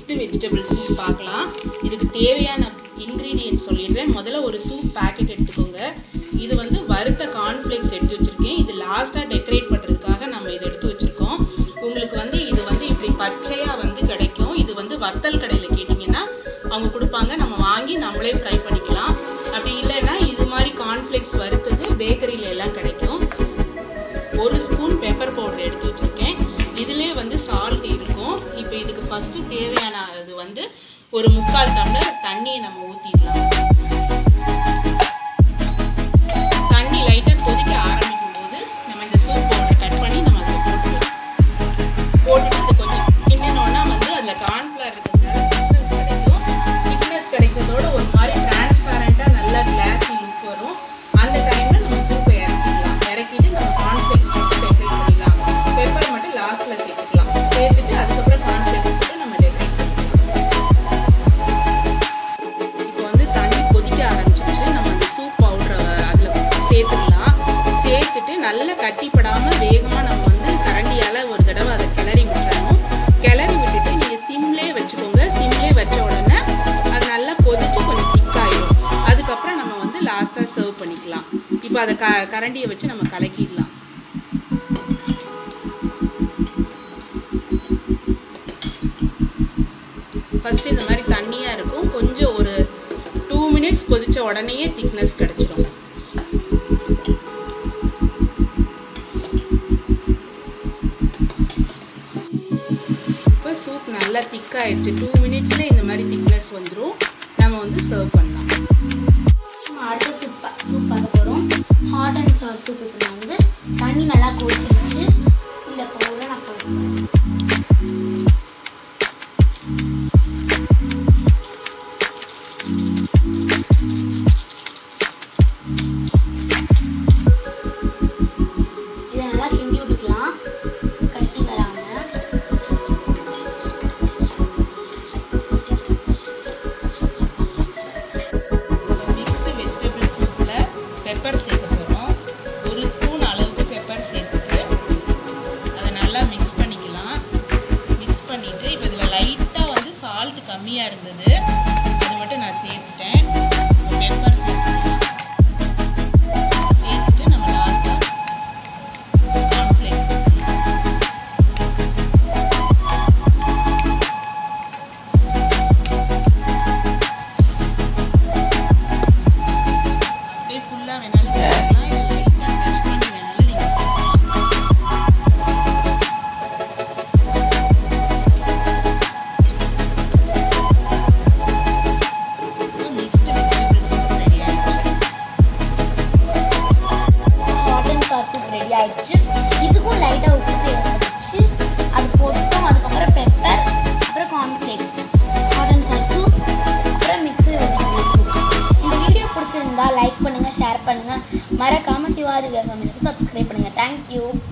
mixed vegetable soup பார்க்கலாம் இதுக்கு தேவையான இன்க்ரீடியன்ட் சொல்லிடுறேன் முதல்ல ஒரு சூப் பேக்கெட் எடுத்துக்கோங்க இது வந்து வறுத்த கார்ன்ஃப்ளேக்ஸ் எடுத்து வச்சுருக்கேன் இது லாஸ்ட்டாக டெக்கரேட் பண்ணுறதுக்காக நம்ம இதை எடுத்து வச்சுருக்கோம் உங்களுக்கு வந்து இது வந்து இப்படி பச்சையாக வந்து கிடைக்கும் இது வந்து வத்தல் கடையில் கேட்டிங்கன்னா அவங்க கொடுப்பாங்க நம்ம வாங்கி நம்மளே ஃப்ரை பண்ணிக்கலாம் அப்படி இல்லைன்னா இது மாதிரி கார்ன்ஃப்ளேக்ஸ் வறுத்தது பேக்கரியில எல்லாம் கிடைக்கும் ஒரு ஸ்பூன் பெப்பர் பவுடர் எடுத்து வச்சுருக்கேன் இதிலே வந்து சால்ட் இருக்கும் இப்போ இதுக்கு ஃபஸ்ட்டு தேவையான இது வந்து ஒரு முக்கால் டம்ளர் தண்ணியை நம்ம ஊற்றிடலாம் தண்ணி லைட்டாக கொதிக்க ஆரம்பிக்கும் போது நம்ம இந்த சூப் பவுடர் கட் பண்ணி நம்ம அதில் போட்டுருவோம் போட்டுட்டு இது கொஞ்சம் கிண்டினோன்னா வந்து அதில் கார்ன்ஃப்ளவர் இருக்கிறதுனால திக்னஸ் கிடைக்கும் திக்னஸ் கிடைக்கிறதோட ஒரு மாதிரி டிரான்ஸ்பேரண்ட்டாக நல்ல கிளாஸி லுக் வரும் அந்த டைமில் நம்ம சூப்பை இறக்கிடலாம் இறக்கிட்டு நம்ம கார்ன்ஃப்ளேக்ஸ் போட்டு டெக்கரேட் பண்ணிடலாம் பெப்பர் மட்டும் லாஸ்ட்டில் சேர்த்துக்கலாம் சேர்த்துட்டு அதுக்கப்புறம் கார்ன்ஃப்ளேக்ஸ் போட்டு நம்ம டெக்கரேட் பண்ணிக்கலாம் இப்போ வந்து தண்ணி கொதிக்க ஆரம்பிச்சிருச்சு நம்ம அந்த சூப் பவுடரை அதில் சேர்த்துடலாம் சேர்த்துட்டு நல்லா கட்டிப்படாமல் வேகமாக நம்ம வந்து கரண்டியால் ஒரு தடவை அதை கிளறி விட்டுறணும் கிளறி விட்டுட்டு நீங்கள் சிம்லே வச்சுக்கோங்க சிம்லே வச்ச உடனே அது நல்லா கொதிச்சு கொஞ்சம் திக்காயிடும் அதுக்கப்புறம் நம்ம வந்து லாஸ்ட்டாக சர்வ் பண்ணிக்கலாம் இப்போ அதை க கரண்டியை வச்சு நம்ம கலக்கிடலாம் ஃபஸ்ட்டு இந்த மாதிரி தண்ணியாக இருக்கும் கொஞ்சம் ஒரு டூ மினிட்ஸ் கொதிச்ச உடனேயே திக்னஸ் கிடச்சிடும் இப்போ சூப் நல்லா திக்காயிடுச்சு டூ மினிட்ஸ்ல இந்த மாதிரி திக்னஸ் வந்துடும் நம்ம வந்து சர்வ் பண்ணலாம் நம்ம அடுத்த சூப் பா- சூப் பார்க்க போகிறோம் ஹாட் அண்ட் சார் சூப் இப்போ நான் வந்து தண்ணி நல்லா கொதிச்சிருச்சு இந்த பவுடரை நான் போடுறேன் இதை நல்லா கிண்டி விட்டுக்கலாம் கட்டி வராமல் மிக்ஸ்டு வெஜிடபிள் சூப்பில் பெப்பர் சேர்க்க போகிறோம் ஒரு ஸ்பூன் அளவுக்கு பெப்பர் சேர்த்துட்டு அதை நல்லா மிக்ஸ் பண்ணிக்கலாம் மிக்ஸ் பண்ணிவிட்டு இப்போ இதில் லைட்டாக வந்து சால்ட் கம்மியாக இருந்தது அது மட்டும் நான் சேர்த்துட்டேன் பெப்பர் சேர்த்துக்கலாம் சேர்த்துட்டு நம்ம லாஸ்ட்டாக கார்ன்ஃப்ளேக்ஸ் சேர்த்துக்கலாம் அப்படியே ஃபுல்லாக வேணாலும் சேர்க்கலாம் இல்லை லைட்டாக ப்ரெஷ் பண்ணி வேணாலும் நீங்கள் சேர்க்கலாம் மிக்ஸ்டு வெஜிடபிள் சூப் ரெடி ஆயிடுச்சு hot and sour soup ready ஆயிடுச்சு இதுக்கும் லைட்டாக உப்பு தேவைப்படுச்சு அது போட்டோம் அதுக்கப்புறம் பெப்பர் அப்புறம் cornflakes hot and sour soup அப்புறம் மிக்ஸு வெஜிடபிள் சூப் இந்த வீடியோ பிடிச்சிருந்தா லைக் பண்ணுங்கள் ஷேர் பண்ணுங்கள் மறக்காமல் சிவாஜி விவசாயம் சப்ஸ்கிரைப் பண்ணுங்கள் தேங்க்யூ